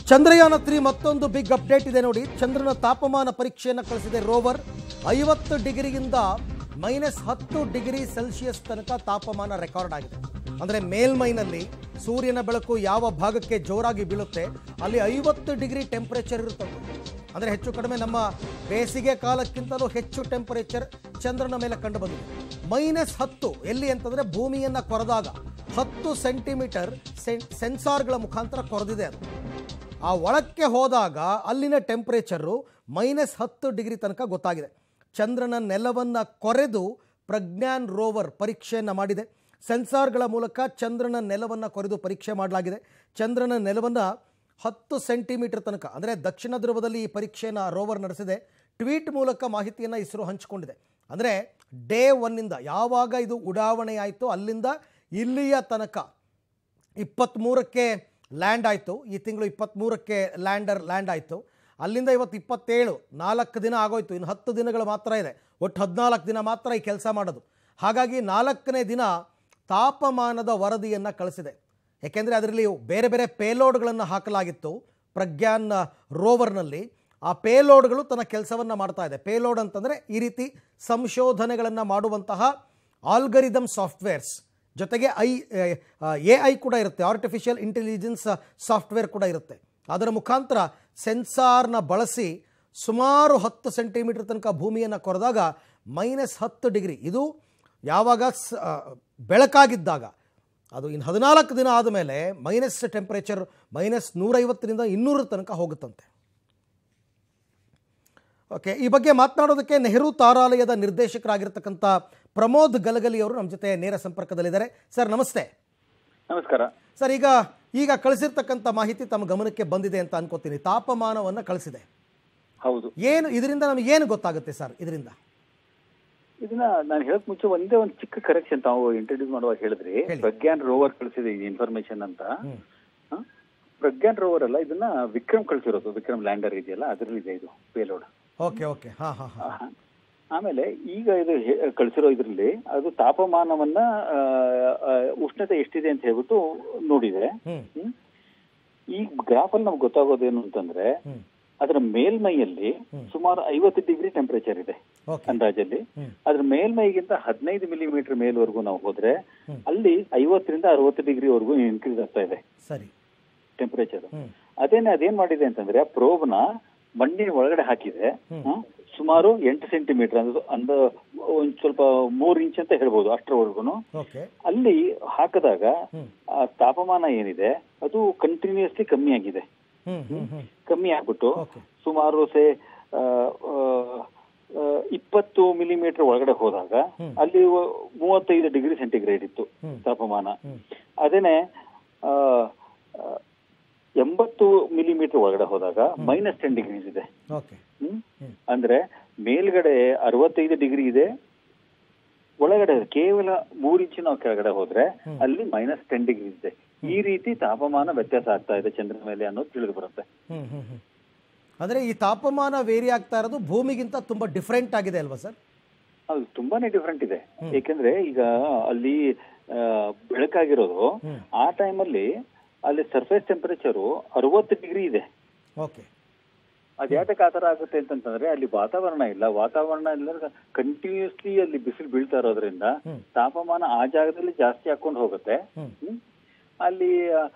Chandrayaan three ಮತ್ತೊಂದು big update ಇದೆ ನೋಡಿ ಚಂದ್ರನ ತಾಪಮಾನ ಪರೀಕ್ಷೆಯನ್ನು ಕಳಿಸಿದೆ ರೋವರ್ ಐವತ್ತು ಡಿಗ್ರಿಯಿಂದ ಮೈನಸ್ ಹತ್ತು ಡಿಗ್ರಿ ಸೆಲ್ಸಿಯಸ್ ತನಕ ತಾಪಮಾನ ರೆಕಾರ್ಡ್ ಆಗಿದೆ ಅಂದರೆ ಮೇಲ್ಮೈನಲ್ಲಿ ಸೂರ್ಯನ ಬೆಳಕು ಯಾವ ಭಾಗಕ್ಕೆ ಜೋರಾಗಿ ಬೀಳುತ್ತೆ ಅಲ್ಲಿ ಐವತ್ತು ಡಿಗ್ರಿ ಟೆಂಪರೇಚರ್ ಇರುತ್ತದೆ ಅಂದರೆ ಹೆಚ್ಚು ಕಡಿಮೆ ನಮ್ಮ ಬೇಸಿಗೆ ಕಾಲಕ್ಕಿಂತಲೂ ಹೆಚ್ಚು ಟೆಂಪರೇಚರ್ ಚಂದ್ರನ ಮೇಲೆ ಕಂಡು ಬಂದಿದೆ ಮೈನಸ್ ಹತ್ತು ಎಲ್ಲಿ ಅಂತಂದರೆ ಭೂಮಿಯನ್ನು ಕೊರೆದಾಗ ಹತ್ತು ಸೆಂಟಿಮೀಟರ್ ಸೆನ್ಸಾರ್ಗಳ ಮುಖಾಂತರ ಕೊರೆದಿದೆ ಅದು ಆ ಒಳಕ್ಕೆ ಹೋದಾಗ ಅಲ್ಲಿನ ಟೆಂಪರೇಚರು ಮೈನಸ್ ಹತ್ತು ಡಿಗ್ರಿ ತನಕ ಗೊತ್ತಾಗಿದೆ ಚಂದ್ರನ ನೆಲವನ್ನು ಕೊರೆದು ಪ್ರಜ್ಞಾನ್ ರೋವರ್ ಪರೀಕ್ಷೆಯನ್ನು ಮಾಡಿದೆ ಸೆನ್ಸಾರ್ಗಳ ಮೂಲಕ ಚಂದ್ರನ ನೆಲವನ್ನು ಕೊರೆದು ಪರೀಕ್ಷೆ ಮಾಡಲಾಗಿದೆ ಚಂದ್ರನ ನೆಲವನ್ನು ಹತ್ತು ಸೆಂಟಿಮೀಟರ್ ತನಕ ಅಂದರೆ ದಕ್ಷಿಣ ಧ್ರುವದಲ್ಲಿ ಈ ಪರೀಕ್ಷೆಯನ್ನು ರೋವರ್ ನಡೆಸಿದೆ ಟ್ವೀಟ್ ಮೂಲಕ ಮಾಹಿತಿಯನ್ನು ಇಸ್ರೋ ಹಂಚಿಕೊಂಡಿದೆ ಅಂದರೆ ಡೇ ಒನ್ನಿಂದ ಯಾವಾಗ ಇದು ಉಡಾವಣೆ ಆಯಿತು ಅಲ್ಲಿಂದ ಇಲ್ಲಿಯ ತನಕ ಇಪ್ಪತ್ತ್ಮೂರಕ್ಕೆ ಲ್ಯಾಂಡ್ ಆಯಿತು ಈ ತಿಂಗಳು ಇಪ್ಪತ್ತ್ಮೂರಕ್ಕೆ ಲ್ಯಾಂಡರ್ ಲ್ಯಾಂಡ್ ಆಯಿತು ಅಲ್ಲಿಂದ ಇವತ್ತು ಇಪ್ಪತ್ತೇಳು ನಾಲ್ಕು ದಿನ ಆಗೋಯ್ತು ಇನ್ನು ಹತ್ತು ದಿನಗಳು ಮಾತ್ರ ಇದೆ ಒಟ್ಟು ಹದಿನಾಲ್ಕು ದಿನ ಮಾತ್ರ ಈ ಕೆಲಸ ಮಾಡೋದು ಹಾಗಾಗಿ ನಾಲ್ಕನೇ ದಿನ ತಾಪಮಾನದ ವರದಿಯನ್ನು ಕಳಿಸಿದೆ ಯಾಕೆಂದರೆ ಅದರಲ್ಲಿ ಬೇರೆ ಬೇರೆ ಪೇಲೋಡ್ಗಳನ್ನು ಹಾಕಲಾಗಿತ್ತು ಪ್ರಜ್ಞಾನ್ ರೋವರ್ನಲ್ಲಿ ಆ ಪೇಲೋಡ್ಗಳು ತನ್ನ ಕೆಲಸವನ್ನು ಮಾಡ್ತಾ ಇದೆ ಪೇಲೋಡ್ ಅಂತಂದರೆ ಈ ರೀತಿ ಸಂಶೋಧನೆಗಳನ್ನು ಮಾಡುವಂತಹ ಆಲ್ಗರಿದಮ್ ಸಾಫ್ಟ್ವೇರ್ಸ್ ಜೊತೆಗೆ ಐ ಎ ಐ ಕೂಡ ಇರುತ್ತೆ ಆರ್ಟಿಫಿಷಿಯಲ್ ಇಂಟೆಲಿಜೆನ್ಸ್ ಸಾಫ್ಟ್ವೇರ್ ಕೂಡ ಇರುತ್ತೆ ಅದರ ಮುಖಾಂತರ ಸೆನ್ಸಾರ್ನ ಬಳಸಿ ಸುಮಾರು ಹತ್ತು ಸೆಂಟಿಮೀಟರ್ ತನಕ ಭೂಮಿಯನ್ನು ಕೊರೆದಾಗ ಮೈನಸ್ ಹತ್ತು ಡಿಗ್ರಿ ಇದು ಯಾವಾಗ ಸ ಆ, ಬೆಳಕಾಗಿದ್ದಾಗ ಅದು ಇನ್ನು ಹದಿನಾಲ್ಕು ದಿನ ಆದಮೇಲೆ ಮೈನಸ್ ಟೆಂಪರೇಚರ್ ಮೈನಸ್ ನೂರೈವತ್ತರಿಂದ ಇನ್ನೂರ ತನಕ ಹೋಗುತ್ತಂತೆ ಓಕೆ ಈ ಬಗ್ಗೆ ಮಾತನಾಡೋದಕ್ಕೆ ನೆಹರು ತಾರಾಲಯದ ನಿರ್ದೇಶಕರಾಗಿರ್ತಕ್ಕಂಥ ಪ್ರಮೋದ್ ಗಲಗಲಿ ಅವರು ನಮ್ಮ ಜೊತೆ ನೇರ ಸಂಪರ್ಕದಲ್ಲಿದ್ದಾರೆ ಸರ್ ನಮಸ್ತೆ ನಮಸ್ಕಾರ ಸರ್ ಈಗ ಈಗ ಕಳಿಸಿರ್ತಕ್ಕಂಥ ಮಾಹಿತಿ ತಮ್ಮ ಗಮನಕ್ಕೆ ಬಂದಿದೆ ಅಂತ ಅನ್ಕೋತೀನಿ ತಾಪಮಾನವನ್ನು ಕಳಿಸಿದೆ ಹೌದು ಏನು ಇದರಿಂದ ನಮಗೆ ಏನು ಗೊತ್ತಾಗುತ್ತೆ ಸರ್ ಇದರಿಂದ ಇದನ್ನ ನಾನು ಹೇಳಕ್ ಮುಂಚೆ ಒಂದೇ ಒಂದು ಚಿಕ್ಕ ಕರೆಕ್ಷನ್ ತಾವು ಇಂಟ್ರೊಡ್ಯೂಸ್ ಮಾಡುವಾಗ ಹೇಳಿದ್ರಿ ಹೇಳಿ. ಪ್ರಜ್ಞಾನ್ ರೋವರ್ ಕಳಿಸಿದೆ ಈ ಇನ್ಫಾರ್ಮೇಶನ್ ಅಂತ ಹ್ಮ್. ಹ? ಪ್ರಜ್ಞಾನ್ ರೋವರ್ ಅಲ್ಲ ಇದನ್ನ ವಿಕ್ರಮ್ ಕಳಿಸಿರೋದು ವಿಕ್ರಮ್ ಲ್ಯಾಂಡರ್ ಇದೆಯಲ್ಲ ಅದರಲ್ಲಿ ಇದೆ ಇದು ಪೇಲೋಡ್ ಓಕೆ ಓಕೆ ಹಾಂ ಹಾಂ ಹಾಂ ಆಮೇಲೆ ಈಗ ಇದು ಹೆ- ಕಳಿಸಿರೋ ಇದರಲ್ಲಿ ಅದು ತಾಪಮಾನವನ್ನ ಆ, ಆ, ಉಷ್ಣತೆ ಎಷ್ಟಿದೆ ಅಂತ ಹೇಳ್ಬಿಟ್ಟು ನೋಡಿದೆ ಹ್ಞೂ ಹ್ಮ್? ಈ ಗ್ರಾಫ್ ಅಲ್ಲಿ ನಮ್ಗೆ ಗೊತ್ತಾಗೋದೇನು ಅಂತಂದ್ರೆ ಹ್ಞೂ ಅದರ ಮೇಲ್ಮೈಯಲ್ಲಿ ಸುಮಾರು ಐವತ್ತು ಡಿಗ್ರಿ ಟೆಂಪರೇಚರ್ ಇದೆ ಓಕೆ ಅಂದಾಜಲ್ಲಿ ಹ್ಮ್. ಅದ್ರ ಮೇಲ್ಮೈಗಿಂತ ಹದಿನೈದು ಮಿಲಿಮೀಟರ್ ಮೇಲ್ವರೆಗೂ ನಾವು ಹೋದ್ರೆ ಹ್ಮ್. ಅಲ್ಲಿ ಐವತ್ತರಿಂದ ಅರವತ್ತು ಡಿಗ್ರಿವರೆಗೂ ಇನ್ಕ್ರೀಸ್ ಆಗ್ತಾ ಇದೆ ಸರಿ ಟೆಂಪರೇಚರ್ ಹ್ಞೂ ಅದೇನೆ ಅದೇನ್ ಮಾಡಿದೆ ಅಂತಂದ್ರೆ ಪ್ರೋಬ್ ನ ಮಣ್ಣಿನ ಒಳಗಡೆ ಹಾಕಿದೆ ಹ್ಮ್. ಹ? ಸುಮಾರು ಎಂಟು ಸೆಂಟಿಮೀಟರ್ ಅಂದ್ರೆ ಅಂದ ಒಂದ್ ಸ್ವಲ್ಪ ಮೂರ್ ಇಂಚ್ ಅಂತ ಹೇಳ್ಬೋದು ಅಷ್ಟರವರೆಗೂ ಓಕೆ ಅಲ್ಲಿ ಹಾಕಿದಾಗ ಹ್ಮ್. ಆ ತಾಪಮಾನ ಏನಿದೆ ಅದು ಕಂಟಿನ್ಯೂಸ್ಲಿ ಕಮ್ಮಿ ಆಗಿದೆ ಹ್ಞೂ ಹ್ಞೂ ಹ್ಞೂ ಕಮ್ಮಿ ಆಗ್ಬಿಟ್ಟು ಓಕೆ ಸುಮಾರು ಸೇ ಆ, ಆ, ಆ, ಇಪ್ಪತ್ತು ಮಿಲಿಮೀಟರ್ ಒಳಗಡೆ ಹೋದಾಗ ಹ್ಮ್. ಅಲ್ಲಿ ವ- ಮೂವತ್ತೈದು ಡಿಗ್ರಿ ಸೆಂಟಿಗ್ರೇಡ್ ಇತ್ತು ಹ್ಮ್. ತಾಪಮಾನ ಹ್ಮ್. ಅದೇನೆ ಆ, ಆ, ಎಂಬತ್ತು ಮಿಲಿಮೀಟರ್ ಒಳಗಡೆ ಹೋದಾಗ ಮೈನಸ್ ಟೆನ್ ಡಿಗ್ರೀಸ್ ಇದೆ ಓಕೆ ಹ್ಮ್? ಹ್ಮ್. ಅಂದ್ರೆ ಮೇಲ್ಗಡೆ ಅರವತ್ತೈದು ಡಿಗ್ರಿ ಇದೆ ಒಳಗಡೆ ಕೇವಲ ಮೂರ್ ಇಂಚು ನಾವು ಕೆಳಗಡೆ ಹೋದ್ರೆ ಹ್ಮ್. ಅಲ್ಲಿ ಮೈನಸ್ ಟೆನ್ ಡಿಗ್ರಿ ಇದೆ ಈ ರೀತಿ ತಾಪಮಾನ ವ್ಯತ್ಯಾಸ ಆಗ್ತಾ ಇದೆ ಚಂದ್ರನ ಮೇಲೆ ಅನ್ನೋದು ತಿಳಿದು ಬರುತ್ತೆ ಹ್ಞೂ ಹ್ಞೂ ಹ್ಞೂ ಅಂದರೆ ಈ ತಾಪಮಾನ ವೇರಿ ಆಗ್ತಾ ಇರೋದು ಭೂಮಿಗಿಂತ ತುಂಬ ಡಿಫ್ರೆಂಟ್ ಆಗಿದೆ ಅಲ್ವಾ ಸರ್ ಅದು ತುಂಬಾನೇ ಡಿಫ್ರೆಂಟ್ ಇದೆ ಏಕೆಂದ್ರೆ ಈಗ ಅಲ್ಲಿ ಆ, ಬೆಳಕಾಗಿರೋದು ಹ್ಮ್. ಆ ಟೈಮಲ್ಲಿ ಅಲ್ಲಿ ಸರ್ಫೇಸ್ ಟೆಂಪರೇಚರು ಅರವತ್ತು ಡಿಗ್ರಿ ಇದೆ ಓಕೆ ಅದ್ ಯಾತಕ್ಕೆ ಆತರ ಆಗುತ್ತೆ ಅಂತಂತಂದ್ರೆ ಅಲ್ಲಿ ವಾತಾವರಣ ಇಲ್ಲ ವಾತಾವರಣ ಇಲ್ಲ ಕಂಟಿನ್ಯೂಸ್ಲಿ ಅಲ್ಲಿ ಬಿಸಿಲು ಬೀಳ್ತಾ ಇರೋದ್ರಿಂದ ಹ್ಮ್. ತಾಪಮಾನ ಆ ಜಾಗದಲ್ಲಿ ಜಾಸ್ತಿ ಹಾಕೊಂಡು ಹೋಗುತ್ತೆ ಹ್ಞೂ ಹ್ಮ್. ಅಲ್ಲಿ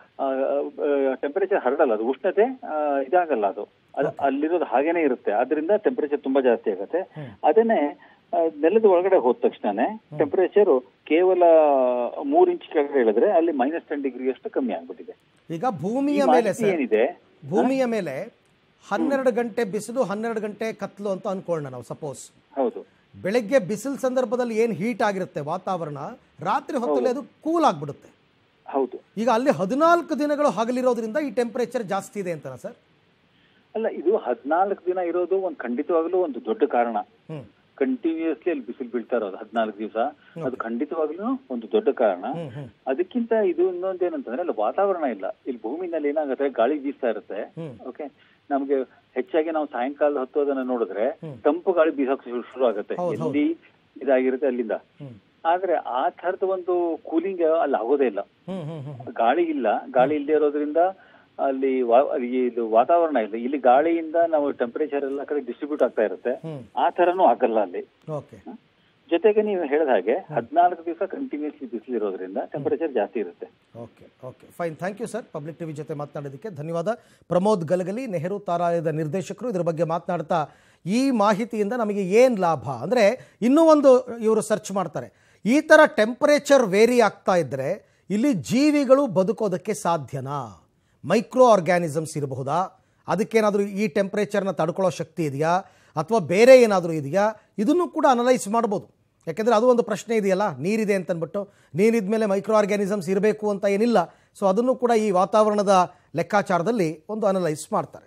ಟೆಂಪರೇಚರ್ ಹರಡಲ್ಲ ಅದು ಉಷ್ಣತೆ ಆ, ಇದಾಗಲ್ಲ ಅದು ಅದು ಅಲ್ಲಿರೋದು ಹಾಗೇನೆ ಇರುತ್ತೆ ಆದ್ರಿಂದ ಟೆಂಪರೇಚರ್ ತುಂಬಾ ಜಾಸ್ತಿ ಆಗುತ್ತೆ ಹ್ಮ್. ಅದನ್ನೇ ಆ, ನೆಲದ ಒಳಗಡೆ ಹೋದ ತಕ್ಷಣನೇ ಟೆಂಪರೇಚರ್ ಕೇವಲ ಮೂರ್ ಇಂಚ್ ಕೆಳಗಡೆ ಇಳಿದ್ರೆ ಅಲ್ಲಿ ಮೈನಸ್ ಟೆನ್ ಡಿಗ್ರಿ ಅಷ್ಟು ಕಮ್ಮಿ ಆಗ್ಬಿಟ್ಟಿದೆ ಈಗ ಈ ಭೂಮಿಯ ಮೇಲೆ ಮಾಹಿತಿ ಸರ್ ಏನಿದೆ ಭೂಮಿಯ ಮೇಲೆ ಹನ್ನೆರಡು ಗಂಟೆ ಬಿಸಿಲು ಹನ್ನೆರಡು ಗಂಟೆ ಕತ್ಲು ಅಂತ ಅನ್ಕೊಳ್ಳೋಣ ನಾವು ಸಪೋಸ್ ಹೌದು ಬೆಳಗ್ಗೆ ಬಿಸಿಲು ಸಂದರ್ಭದಲ್ಲಿ ಏನು ಹೀಟ್ ಆಗಿರುತ್ತೆ ವಾತಾವರಣ ರಾತ್ರಿ ಹೊತ್ತಲ್ಲಿ ಅದು ಕೂಲ್ ಆಗಿಬಿಡುತ್ತೆ ಹೌದು ಈಗ ಅಲ್ಲಿ ಹದಿನಾಲ್ಕು ದಿನಗಳು ಹಗಲಿರೋದ್ರಿಂದ ಈ ಟೆಂಪರೇಚರ್ ಜಾಸ್ತಿ ಇದೆ ಅಂತನಾ ಸರ್ ಅಲ್ಲ ಇದು ಹದಿನಾಲ್ಕು ದಿನ ಇರೋದು ಒಂದು ಖಂಡಿತವಾಗ್ಲೂ ಒಂದು ದೊಡ್ಡ ಕಾರಣ ಹ್ಞೂ ಕಂಟಿನ್ಯೂಸ್ಲಿ ಅಲ್ಲಿ ಬಿಸಿಲು ಬೀಳ್ತಾ ಇರೋದು ಹದಿನಾಲ್ಕು ದಿವಸ ಅದು ಖಂಡಿತವಾಗ್ಲೂ ಒಂದು ದೊಡ್ಡ ಕಾರಣ ಹ್ಞೂ ಹ್ಞೂ ಅದಕ್ಕಿಂತ ಇದು ಇನ್ನೊಂದು ಏನಂತಂದ್ರೆ ಅಲ್ಲಿ ವಾತಾವರಣ ಇಲ್ಲ ಇಲ್ಲಿ ಭೂಮಿನಲ್ಲಿ ಏನಾಗುತ್ತೆ ಗಾಳಿ ಬೀಸ್ತಾ ಇರುತ್ತೆ ಹ್ಮ್. ಓಕೆ ನಮ್ಗೆ ಹೆಚ್ಚಾಗಿ ನಾವು ಸಾಯಂಕಾಲ ಹೊತ್ತು ಅದನ್ನ ನೋಡಿದ್ರೆ ಹ್ಮ್. ತಂಪು ಗಾಳಿ ಬೀಸೋಕ್ ಶುರು ಶುರು ಆಗುತ್ತೆ ಹೌದು, ಹೌದು. ಎಲ್ಲಿ ಇದಾಗಿರುತ್ತೆ ಅಲ್ಲಿಂದ ಹ್ಞೂ ಆದ್ರೆ ಆ ತರದ ಒಂದು ಕೂಲಿಂಗ್ ಅಲ್ಲಿ ಆಗೋದೇ ಇಲ್ಲ ಹ್ಞೂ ಹ್ಞೂ ಹ್ಞೂ ಗಾಳಿ ಇಲ್ಲ ಗಾಳಿ ಇಲ್ಲದೆ ಇರೋದ್ರಿಂದ ಅಲ್ಲಿ ವಾ- ಅಲ್ಲಿ ಇದು ವಾತಾವರಣ ಇದೆ ಇಲ್ಲಿ ಗಾಳಿಯಿಂದ ನಾವು ಟೆಂಪರೇಚರ್ ಎಲ್ಲ ಕಡೆ ಡಿಸ್ಟ್ರಿಬ್ಯೂಟ್ ಆಗ್ತಾ ಇರುತ್ತೆ ಹ್ಮ್ ಆ ತರನೂ ಆಗಲ್ಲ ಅಲ್ಲಿ ಓಕೆ ಜೊತೆಗೆ ನೀವು ಹೇಳಿದ ಹಾಗೆ ಹದಿನಾಲ್ಕು ದಿವಸ ಕಂಟಿನ್ಯೂಸ್ಲಿ ಬಿಸಿಲಿರೋದ್ರಿಂದ ಟೆಂಪರೇಚರ್ ಜಾಸ್ತಿ ಇರುತ್ತೆ okay okay fine thank you sir public TV ಜೊತೆ ಮಾತನಾಡೋದಕ್ಕೆ ಧನ್ಯವಾದ ಪ್ರಮೋದ್ ಗಲಗಲಿ ನೆಹರು ತಾರಾಲಯದ ನಿರ್ದೇಶಕರು ಇದರ ಬಗ್ಗೆ ಮಾತನಾಡ್ತಾ ಈ ಮಾಹಿತಿಯಿಂದ ನಮಗೆ ಏನು ಲಾಭ ಅಂದರೆ ಇನ್ನೂ ಒಂದು ಇವರು ಸರ್ಚ್ ಮಾಡ್ತಾರೆ ಈ ಥರ ಟೆಂಪರೇಚರ್ ವೇರಿ ಆಗ್ತಾ ಇದ್ದರೆ ಇಲ್ಲಿ ಜೀವಿಗಳು ಬದುಕೋದಕ್ಕೆ ಸಾಧ್ಯನಾ ಮೈಕ್ರೋ ಆರ್ಗ್ಯಾನಿಸಮ್ಸ್ ಇರಬಹುದಾ ಅದಕ್ಕೇನಾದರೂ ಈ ಟೆಂಪ್ರೇಚರ್ನ ತಡ್ಕೊಳ್ಳೋ ಶಕ್ತಿ ಇದೆಯಾ ಅಥವಾ ಬೇರೆ ಏನಾದರೂ ಇದೆಯಾ ಇದನ್ನು ಕೂಡ ಅನಲೈಸ್ ಮಾಡ್ಬೋದು ಯಾಕೆಂದರೆ ಅದು ಒಂದು ಪ್ರಶ್ನೆ ಇದೆಯಲ್ಲ ನೀರಿದೆ ಅಂತಂದ್ಬಿಟ್ಟು ನೀರಿದ ಮೇಲೆ ಮೈಕ್ರೋ ಆರ್ಗ್ಯಾನಿಸಮ್ಸ್ ಇರಬೇಕು ಅಂತ ಏನಿಲ್ಲ ಸೊ ಅದನ್ನು ಕೂಡ ಈ ವಾತಾವರಣದ ಲೆಕ್ಕಾಚಾರದಲ್ಲಿ ಒಂದು ಅನಲೈಸ್ ಮಾಡ್ತಾರೆ